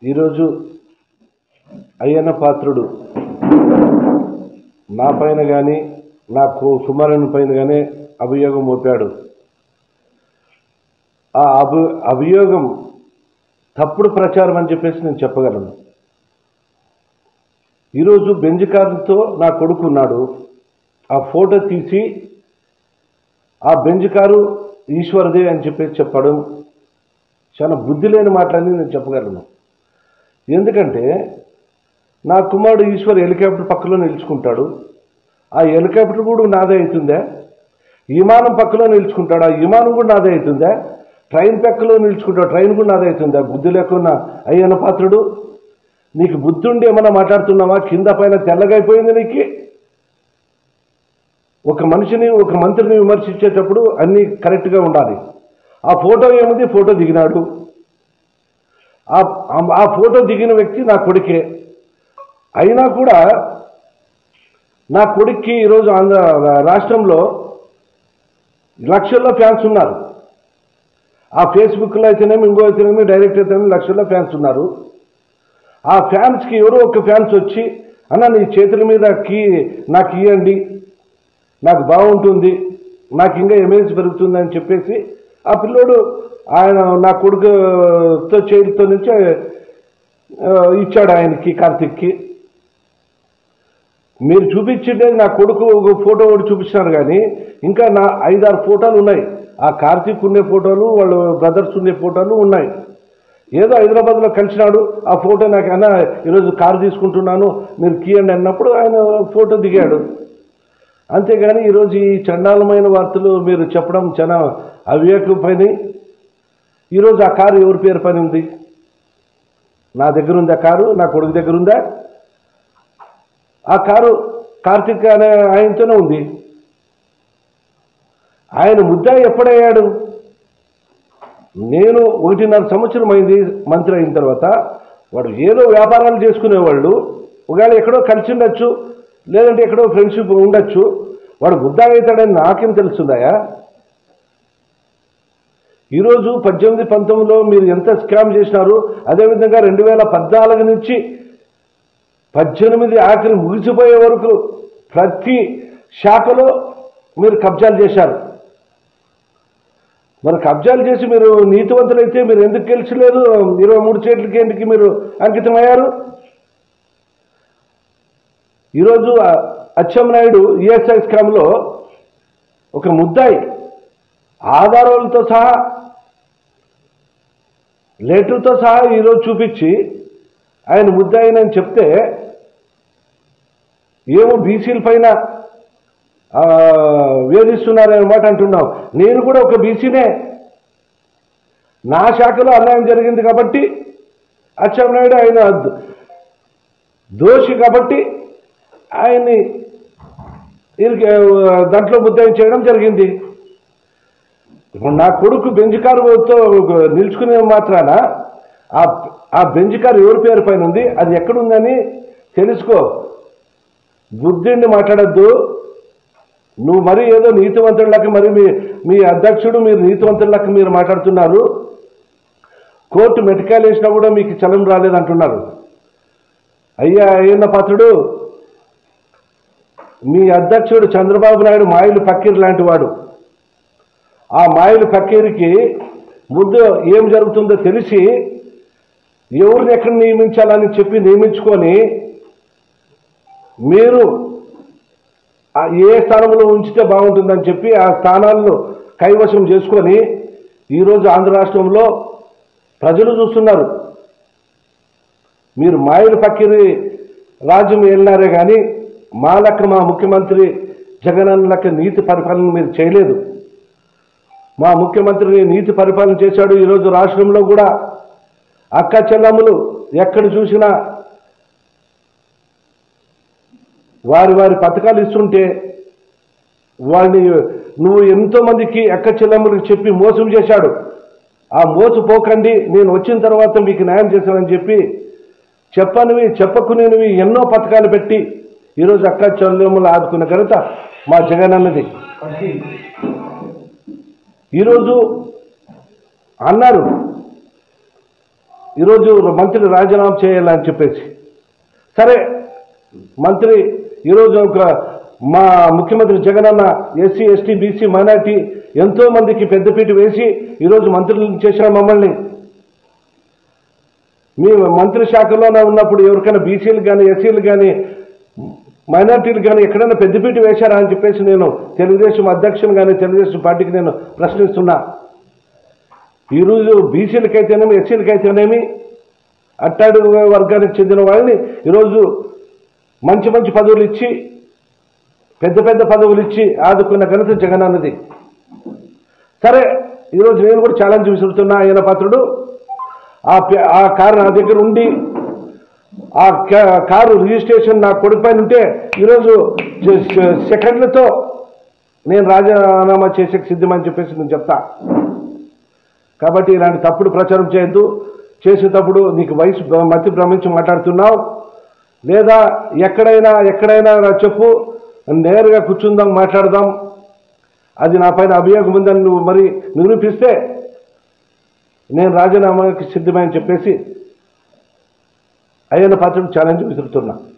ఈరోజు అయ్యన్న పాత్రుడు నా పైన కానీ నా కు- కుమారుని పైన కానీ అభియోగం మోపాడు ఆ అభి అభియోగం తప్పుడు ప్రచారం అని చెప్పేసి నేను చెప్పగలను ఈరోజు బెంజ్ కారుతో నా కొడుకు ఉన్నాడు ఆ ఫోటో తీసి ఆ బెంజ్ కారు ఈశ్వరదే అని చెప్పేసి చెప్పడం చాలా బుద్ధి లేని మాటలని నేను చెప్పగలను ఎందుకంటే నా కుమారుడు ఈశ్వర్ హెలికాప్టర్ పక్కలో నిలుచుకుంటాడు ఆ హెలికాప్టర్ కూడా నాదే అవుతుందా విమానం పక్కలో నిలుచుకుంటాడు ఆ విమానం కూడా నాదే అవుతుందా ట్రైన్ పక్కలో నిలుచుకుంటాడు ట్రైన్ కూడా నాదే అవుతుందా బుద్ధి లేకున్నా అయ్యన్న పాత్రుడు నీకు బుద్ధి ఉండి ఏమన్నా మాట్లాడుతున్నావా కింద పైన తెల్లగా అయిపోయింది నీకు ఒక మనిషిని ఒక మంత్రిని విమర్శించేటప్పుడు అన్నీ కరెక్ట్గా ఉండాలి ఆ ఫోటో ఏముంది ఫోటో దిగినాడు ఆ ఆ ఫోటో దిగిన వ్యక్తి నా కొడుకే అయినా కూడా నా కొడుక్కి ఈరోజు ఆంధ్ర రాష్ట్రంలో లక్షల్లో ఫ్యాన్స్ ఉన్నారు ఆ ఫేస్బుక్లో అయితేనేమి ఇంకో అయితేనేమి డైరెక్ట్ అయితేనేమి లక్షల్లో ఫ్యాన్స్ ఉన్నారు ఆ ఫ్యాన్స్కి ఎవరో ఒక ఫ్యాన్స్ వచ్చి అన్న నీ చేతుల మీద కీ నాకు ఇవ్వండి నాకు బాగుంటుంది నాకు ఇంకా ఇమేజ్ పెరుగుతుంది అని చెప్పేసి ఆ పిల్లోడు ఆయన నా కొడుకుతో చేతితో నుంచి ఆ, ఇచ్చాడు ఆయనకి కార్తిక్కి మీరు చూపించిండేది నా కొడుకు ఒక ఫోటో ఒకటి చూపించినారు కానీ ఇంకా నా ఐదారు ఫోటోలు ఉన్నాయి ఆ కార్తీక్ ఉండే ఫోటోలు వాళ్ళ బ్రదర్స్ ఉండే ఫోటోలు ఉన్నాయి ఏదో హైదరాబాద్లో కలిసినాడు ఆ ఫోటో నాకు అన్న ఈరోజు కారు తీసుకుంటున్నాను మీరు కీయండి అన్నప్పుడు ఆయన ఫోటో దిగాడు అంతేగాని ఈరోజు ఈ చండాలమైన వార్తలు మీరు చెప్పడం చాలా అవివేకం పని ఈరోజు ఆ కారు ఎవరి పేరు పని ఉంది నా దగ్గర ఉందా కారు నా కొడుకు దగ్గర ఉందా ఆ కారు కార్తిక్ అనే ఆయనతోనే ఉంది ఆయన ముద్ద ఎప్పుడయ్యాడు నేను ఒకటిన్నర సంవత్సరం అయింది మంత్రి అయిన తర్వాత వాడు ఏదో వ్యాపారాలు చేసుకునేవాళ్ళు ఒకవేళ ఎక్కడో కలిసి ఉండొచ్చు లేదంటే ఎక్కడో ఫ్రెండ్షిప్ ఉండొచ్చు వాడు గుద్దా అవుతాడని నాకేం తెలుస్తుందాయా ఈరోజు పద్దెనిమిది పంతొమ్మిదిలో మీరు ఎంత స్కామ్ చేసినారు అదేవిధంగా రెండు వేల పద్నాలుగు నుంచి పద్దెనిమిది ఆఖరి ముగిసిపోయే వరకు ప్రతి శాఖలో మీరు కబ్జాలు చేశారు మరి కబ్జాలు చేసి మీరు నీతివంతులైతే మీరు ఎందుకు గెలిచలేదు ఇరవై మూడు సీట్లకి ఎందుకు మీరు అంకితమయ్యారు ఈరోజు అచ్చెన్నాయుడు ఈఎస్ఐ స్కామ్లో ఒక ముద్దాయి ఆధారాలతో సహా లెటర్తో సహా ఈరోజు చూపించి ఆయన ముద్దాయినని చెప్తే ఏమో బీసీల పైన ఆ, వేధిస్తున్నారనే మాట అంటున్నావు నేను కూడా ఒక బీసీనే నా శాఖలో అన్యాయం జరిగింది కాబట్టి అచ్చెన్నాయుడు ఆయన ద- దోషి కాబట్టి ఆయన్ని వీరికి ఆ, దాంట్లో ముద్దాయి చేయడం జరిగింది ఇప్పుడు నా కొడుకు బెంజ్ కారుతో నిల్చుకునే మాత్రాన ఆ ఆ బెంజ్ కారు ఎవరి పేరు పైన ఉంది అది ఎక్కడుందని తెలుసుకో బుద్ధిండి మాట్లాడద్దు నువ్వు మరి ఏదో నీతివంతుడిలాగా మరి మీ మీ అధ్యక్షుడు మీరు నీతివంతుడిలాగా మీరు మాట్లాడుతున్నారు కోర్టు మెటికాలు వేసినా కూడా మీకు చలం రాలేదంటున్నారు అయ్యా అయ్యన్న పాత్రుడు మీ అధ్యక్షుడు చంద్రబాబు నాయుడు మాయలు పక్కీర్ లాంటి వాడు ఆ మాయలు పక్కీరికి ముందు ఏం జరుగుతుందో తెలిసి ఎవరిని ఎక్కడ నియమించాలని చెప్పి నియమించుకొని మీరు ఆ ఏ స్థానంలో ఉంచితే బాగుంటుందని చెప్పి ఆ స్థానాలను కైవశం చేసుకొని ఈరోజు ఆంధ్ర రాష్ట్రంలో ప్రజలు చూస్తున్నారు మీరు మాయలు పక్కిరి రాజ్యం వెళ్ళినారే కానీ మా లెక్క మా ముఖ్యమంత్రి జగనన్న లెక్క నీతి పరిపాలన మీరు చేయలేదు మా ముఖ్యమంత్రి నీతి పరిపాలన చేశాడు ఈరోజు రాష్ట్రంలో కూడా అక్క చెల్లమ్ములు ఎక్కడ చూసినా వారి వారి పథకాలు ఇస్తుంటే వాడిని నువ్వు ఎంతో మందికి ఎక్క చెల్లెమ్మలకు చెప్పి మోసం చేశాడు ఆ మోసపోకండి నేను వచ్చిన తర్వాత మీకు న్యాయం చేశానని చెప్పి చెప్పనివి చెప్పకునేవి ఎన్నో పథకాలు పెట్టి ఈరోజు అక్క చెల్లెమ్మలు ఆదుకున్న ఘనత మా జగన్ అన్నది ఈరోజు అన్నారు ఈరోజు మంత్రి రాజీనామా చేయాలని చెప్పేసి సరే మంత్రి ఈరోజు ఒక మా ముఖ్యమంత్రి జగన్ అన్న ఎస్సీ ఎస్టీ బీసీ మైనార్టీ ఎంతో మందికి పెద్దపీట వేసి ఈరోజు మంత్రులను చేసిన మమ్మల్ని మీ మంత్రి శాఖలోనే ఉన్నప్పుడు ఎవరికైనా బీసీలు కానీ ఎస్సీలు కానీ మైనార్టీలు కానీ ఎక్కడైనా పెద్దపీట వేశారా అని చెప్పేసి నేను తెలుగుదేశం అధ్యక్షుని కానీ తెలుగుదేశం పార్టీకి నేను ప్రశ్నిస్తున్నా ఈరోజు బీసీలకైతేనేమి ఎస్సీలకైతేనేమి అట్టాడు వర్గానికి చెందిన వాళ్ళని ఈరోజు మంచి మంచి పదవులు ఇచ్చి పెద్ద పెద్ద పదవులు ఇచ్చి ఆదుకున్న ఘనత జగన్ అన్నది సరే ఈరోజు నేను కూడా ఛాలెంజ్ విసురుతున్నా ఆయన పాత్రుడు ఆ పే- ఆ కారు నా దగ్గర ఉండి ఆ కా- కారు రిజిస్ట్రేషన్ నా కొడుకు పైన ఉంటే ఈరోజు జ- సె- సెకండ్లతో నేను రాజీనామా చేసే సిద్ధమని చెప్పేసి నేను చెప్తా కాబట్టి ఇలాంటి తప్పుడు ప్రచారం చేయొద్దు చేసేటప్పుడు నీకు వయసు భ్ర- మతి భ్రమించి మాట్లాడుతున్నావు లేదా ఎక్కడైనా ఎక్కడైనా రా చెప్పు నేరుగా కూర్చుందాం మాట్లాడదాం అది నా పైన అభియోగం ఉందని నువ్వు మరి నిరూపిస్తే నేను రాజీనామాకి సిద్ధమని చెప్పేసి అయ్యన్న పాత్రకు ఛాలెంజ్ విసురుతున్నా